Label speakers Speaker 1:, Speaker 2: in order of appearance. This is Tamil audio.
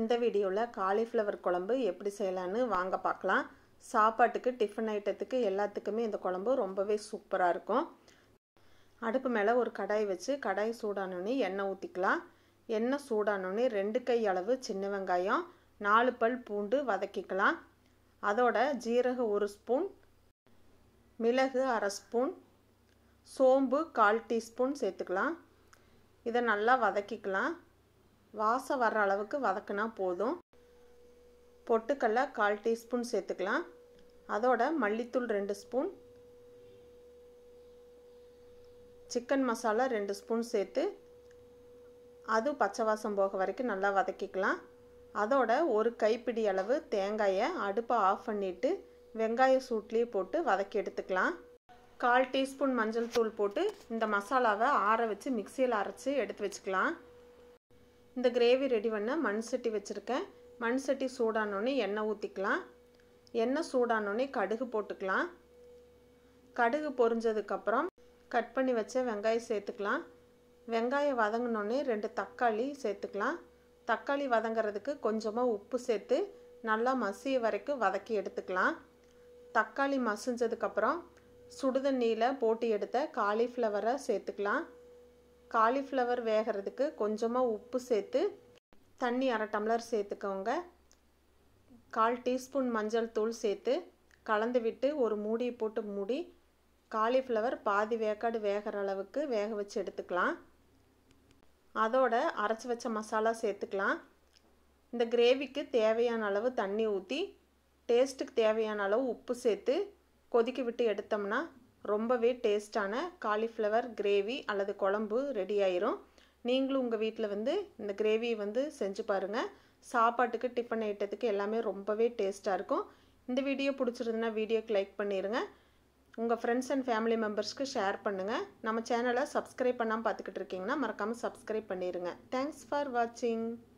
Speaker 1: இந்த வீடியோவில் காலிஃப்ளவர் குழம்பு எப்படி செய்யலான்னு வாங்க பார்க்கலாம் சாப்பாட்டுக்கு டிஃபன் ஐட்டத்துக்கு எல்லாத்துக்குமே இந்த குழம்பு ரொம்பவே சூப்பராக இருக்கும் அடுப்பு மேலே ஒரு கடாய் வச்சு கடாய் சூடானோடனே எண்ணெய் ஊற்றிக்கலாம் எண்ணெய் சூடானோடனே ரெண்டு கை அளவு சின்ன வெங்காயம் நாலு பல் பூண்டு வதக்கிக்கலாம் அதோட ஜீரகம் ஒரு ஸ்பூன் மிளகு அரை ஸ்பூன் சோம்பு கால் டீஸ்பூன் சேர்த்துக்கலாம் இதை நல்லா வதக்கிக்கலாம் வாசம் வர்ற அளவுக்கு வதக்குனா போதும் பொட்டுக்கடல கால் டீஸ்பூன் சேர்த்துக்கலாம் அதோட மல்லித்தூள் ரெண்டு ஸ்பூன் சிக்கன் மசாலா ரெண்டு ஸ்பூன் சேர்த்து அது பச்சை வாசம் போக வரைக்கும் நல்லா வதக்கிக்கலாம் அதோட ஒரு கைப்பிடி அளவு தேங்காயை அடுப்பை ஆஃப் பண்ணிவிட்டு வெங்காய சூட்லேயே போட்டு வதக்கி எடுத்துக்கலாம் கால் டீஸ்பூன் மஞ்சள் தூள் போட்டு இந்த மசாலாவை ஆற வச்சு மிக்சியில் அரைச்சி எடுத்து வச்சுக்கலாம் இந்த கிரேவி ரெடி பண்ண மண் சட்டி வச்சுருக்கேன் மண் சட்டி சூடானோடனே எண்ணெய் ஊற்றிக்கலாம் எண்ணெய் சூடானோடனே கடுகு போட்டுக்கலாம் கடுகு பொரிஞ்சதுக்கப்புறம் கட் பண்ணி வச்ச வெங்காயம் சேர்த்துக்கலாம் வெங்காயம் வதங்கினோடனே ரெண்டு தக்காளி சேர்த்துக்கலாம் தக்காளி வதங்கிறதுக்கு கொஞ்சமாக உப்பு சேர்த்து நல்லா மசிய வரைக்கும் வதக்கி எடுத்துக்கலாம் தக்காளி மசிஞ்சதுக்கப்புறம் சுடுதண்ணியில் போட்டு எடுத்த காலிஃப்ளவரை சேர்த்துக்கலாம் காலிஃப்ளவர் வேகிறதுக்கு கொஞ்சமாக உப்பு சேர்த்து தண்ணி அரை டம்ளர் சேர்த்துக்கோங்க கால் டீஸ்பூன் மஞ்சள் தூள் சேர்த்து கலந்து விட்டு ஒரு மூடியை போட்டு மூடி காலிஃப்ளவர் பாதி வேக்காடு வேகிற அளவுக்கு வேக வச்சு எடுத்துக்கலாம் அதோட அரைச்சி வச்ச மசாலா சேர்த்துக்கலாம் இந்த கிரேவிக்கு தேவையான அளவு தண்ணி ஊற்றி டேஸ்ட்டுக்கு தேவையான அளவு உப்பு சேர்த்து கொதிக்க விட்டு எடுத்தோம்னா ரொம்பவே டேஸ்டான காலிஃப்ளவர் கிரேவி அல்லது குழம்பு ரெடி ஆயிரும் நீங்களும் உங்கள் வீட்டில் வந்து இந்த கிரேவி வந்து செஞ்சு பாருங்கள் சாப்பாட்டுக்கு டிஃபன் ஐட்டத்துக்கு எல்லாமே ரொம்பவே டேஸ்ட்டாக இருக்கும் இந்த வீடியோ பிடிச்சிருந்துன்னா வீடியோக்கு லைக் பண்ணிடுங்க உங்கள் ஃப்ரெண்ட்ஸ் அண்ட் ஃபேமிலி மெம்பர்ஸ்க்கு ஷேர் பண்ணுங்கள் நம்ம சேனலை சப்ஸ்கிரைப் பண்ணாமல் பார்த்துக்கிட்டு இருக்கீங்கன்னா மறக்காமல் சப்ஸ்கிரைப் பண்ணிடுங்க தேங்க்ஸ் ஃபார் வாட்சிங்